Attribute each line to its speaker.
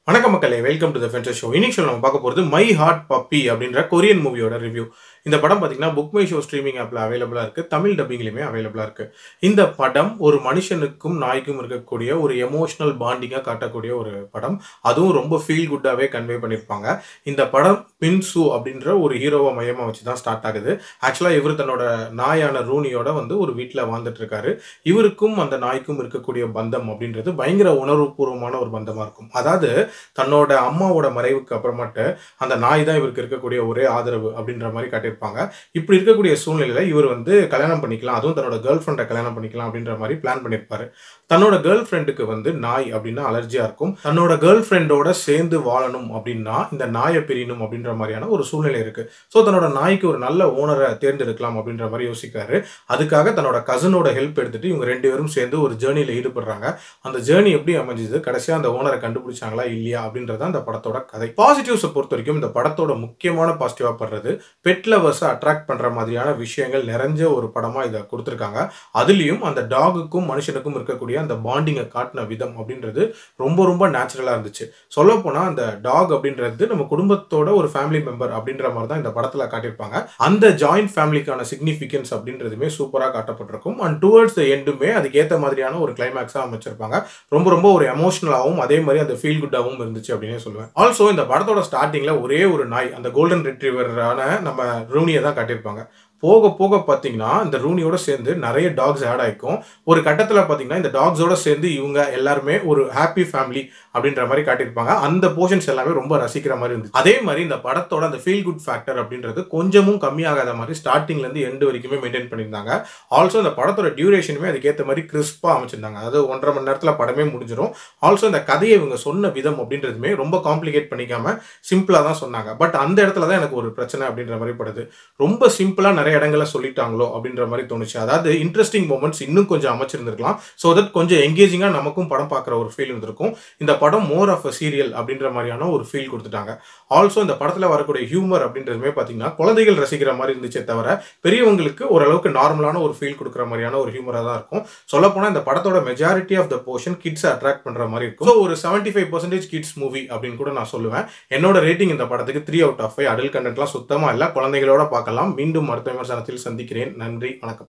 Speaker 1: வணக்கம் மக்களே welcome to the fencer show இன்னைக்கு show நம்ம பார்க்க போகிறது மை ஹார்ட் பப்பி அப்படின்ற கொரியன் மூவியோட ரிவ்யூ இந்த படம் பார்த்தீங்கன்னா புக் மை ஷோ ஸ்ட்ரீமிங் ஆப்பில் அவைலபிளாக இருக்குது தமிழ் டப்பிங்லையுமே அவைலபிளாக இருக்குது இந்த படம் ஒரு மனுஷனுக்கும் நாய்க்கும் இருக்கக்கூடிய ஒரு எமோஷனல் பாண்டிங்காக காட்டக்கூடிய ஒரு படம் அதுவும் ரொம்ப ஃபீல் குட்டாகவே கன்வே பண்ணியிருப்பாங்க இந்த படம் பின்சு அப்படின்ற ஒரு ஹீரோவை மையமாக வச்சு தான் ஸ்டார்ட் ஆகுது ஆக்சுவலாக இவர் தன்னோட நாயான ரூனியோட வந்து ஒரு வீட்டில் வாழ்ந்துட்டு இருக்காரு இவருக்கும் அந்த நாய்க்கும் இருக்கக்கூடிய பந்தம் அப்படின்றது பயங்கர உணர்வுபூர்வமான ஒரு பந்தமாக இருக்கும் அதாவது தன்னோட அம்மாவோட மறைவுக்கு அப்புறமேட்டு அந்த நாய் தான் இவருக்கு இருக்கக்கூடிய ஒரே ஆதரவு அப்படின்ற மாதிரி காட்டியிருப்பாங்க இப்படி இருக்கக்கூடிய சூழ்நிலையில இவர் வந்து கல்யாணம் பண்ணிக்கலாம் அதுவும் தன்னோட கேர்ள் ஃப்ரெண்டை கல்யாணம் பண்ணிக்கலாம் அப்படின்ற மாதிரி பிளான் பண்ணியிருப்பாரு தன்னோட கேர்ள் ஃப்ரெண்டுக்கு வந்து நாய் அப்படின்னா அலர்ஜியா இருக்கும் தன்னோட கேர்ள் ஃப்ரெண்டோட சேர்ந்து வாழணும் அப்படின்னா இந்த நாயை பிரியணும் அப்படின்ற மாதிரியான ஒரு சூழ்நிலை இருக்கு ஸோ தன்னோட நாய்க்கு ஒரு நல்ல ஓனரை தேர்ந்தெடுக்கலாம் அப்படின்ற மாதிரி யோசிக்கிறாரு அதுக்காக தன்னோட கசனோட ஹெல்ப் எடுத்துட்டு இவங்க ரெண்டு பேரும் சேர்ந்து ஒரு ஜேர்னியில் ஈடுபடுறாங்க அந்த ஜேர்னி எப்படி அமைஞ்சது கடைசியாக அந்த ஓனரை கண்டுபிடிச்சாங்களா இல்லையா அப்படின்றது அந்த படத்தோட கதை பாசிட்டிவ்ஸை பொறுத்த வரைக்கும் இந்த படத்தோட முக்கியமான பாசிட்டிவாக படுறது பெட் லவர்ஸை அட்ராக்ட் பண்ணுற மாதிரியான விஷயங்கள் நிறைஞ்ச ஒரு படமாக இதை கொடுத்துருக்காங்க அதுலேயும் அந்த டாகுக்கும் மனுஷனுக்கும் இருக்கக்கூடிய அந்த பாண்டிங்கை காட்டின விதம் அப்படின்றது ரொம்ப ரொம்ப நேச்சுரலாக இருந்துச்சு சொல்லப்போனால் அந்த டாக் அப்படின்றது நம்ம குடும்பத்தோட ஒரு ஃபேமிலி மெம்பர் அப்படின்ற மாதிரி தான் இந்த படத்தில் காட்டியிருப்பாங்க அந்த ஜாயிண்ட் ஃபேமிலிக்கான சிக்னிஃபிகன்ஸ் அப்படின்றதுமே சூப்பராக காட்டப்பட்டிருக்கும் அண்ட் டுவர்ட்ஸ் த எண்டுமே அதுக்கேற்ற மாதிரியான ஒரு கிளைமேக்ஸாக அமைச்சிருப்பாங்க ரொம்ப ரொம்ப ஒரு எமோஷனலாகவும் அதே மாதிரி அந்த ஃபீல் குட்டாகவும் இருந்துச்சு அப்படின்னே சொல்லுவேன் ஆல்சோ இந்த படத்தோட ஸ்டார்டிங்கில் ஒரே ஒரு நாய் அந்த கோல்டன் ரிட்ரீவரான நம்ம ரூனியை தான் காட்டியிருப்பாங்க போக போக பார்த்தீங்கன்னா இந்த ரூனியோட சேர்ந்து நிறைய டாக்ஸ் ஆட் ஆகிக்கும் ஒரு கட்டத்தில் பார்த்தீங்கன்னா இந்த டாக்ஸோட சேர்ந்து இவங்க எல்லாருமே ஒரு ஹாப்பி ஃபேமிலி அப்படின்ற மாதிரி காட்டியிருப்பாங்க அந்த போர்ஷன்ஸ் எல்லாமே ரொம்ப ரசிக்கிற மாதிரி இருந்துச்சு அதே மாதிரி இந்த படத்தோட அந்த ஃபீல் குட் ஃபேக்டர் அப்படின்றது கொஞ்சமும் கம்மியாகாத மாதிரி ஸ்டார்டிங்லேருந்து எண்டு வரைக்குமே மெயின்டைன் பண்ணியிருந்தாங்க ஆல்சோ இந்த படத்தோட டியூரேஷனுமே அதுக்கேற்ற மாதிரி கிறிஸ்பாக அமைச்சிருந்தாங்க அதாவது ஒன்றரை மணி நேரத்தில் படமே முடிஞ்சிடும் ஆல்சோ இந்த கதையை இவங்க சொன்ன விதம் அப்படின்றதுமே ரொம்ப காம்ப்ளிகேட் பண்ணிக்காம சிம்பிளாக தான் சொன்னாங்க பட் அந்த இடத்துல தான் எனக்கு ஒரு பிரச்சனை அப்படின்ற மாதிரி படுது ரொம்ப சிம்பிளாக நிறைய இடங்களை சொல்லிட்டாங்களோ அப்படின்ற மாதிரி தோணுச்சு அதாவது இன்ட்ரெஸ்டிங் மூமெண்ட்ஸ் இன்னும் கொஞ்சம் அமைச்சிருந்திருக்கலாம் ஸோ தட் கொஞ்சம் எங்கேஜிங்காக நமக்கும் படம் பார்க்குற ஒரு ஃபீல் இருந்திருக்கும் இந்த படம் மோர் ஆஃப் அ சீரியல் அப்படின்ற மாதிரியான ஒரு ஃபீல் கொடுத்துட்டாங்க ஆல்சோ இந்த படத்தில் வரக்கூடிய ஹியூமர் அப்படின்றதுமே பார்த்தீங்கன்னா குழந்தைகள் ரசிக்கிற மாதிரி இருந்துச்சே தவிர பெரியவங்களுக்கு ஓரளவுக்கு நார்மலான ஒரு ஃபீல் கொடுக்குற மாதிரியான ஒரு ஹியூமராக தான் இருக்கும் சொல்லப்போனால் இந்த படத்தோட majority of the portion kids attract பண்ணுற மாதிரி இருக்கும் ஸோ ஒரு seventy five percentage kids movie அப்படின்னு கூட நான் சொல்லுவேன் என்னோட ரேட்டிங் இந்த படத்துக்கு three out of five adult கண்டென்ட்லாம் சுத்தமாக இல்லை குழந்தைகளோட பார்க்கலாம் மீண்டும் அடுத்த விமர்சனத்தில் சந்திக்கிறேன் நன்றி வணக்கம்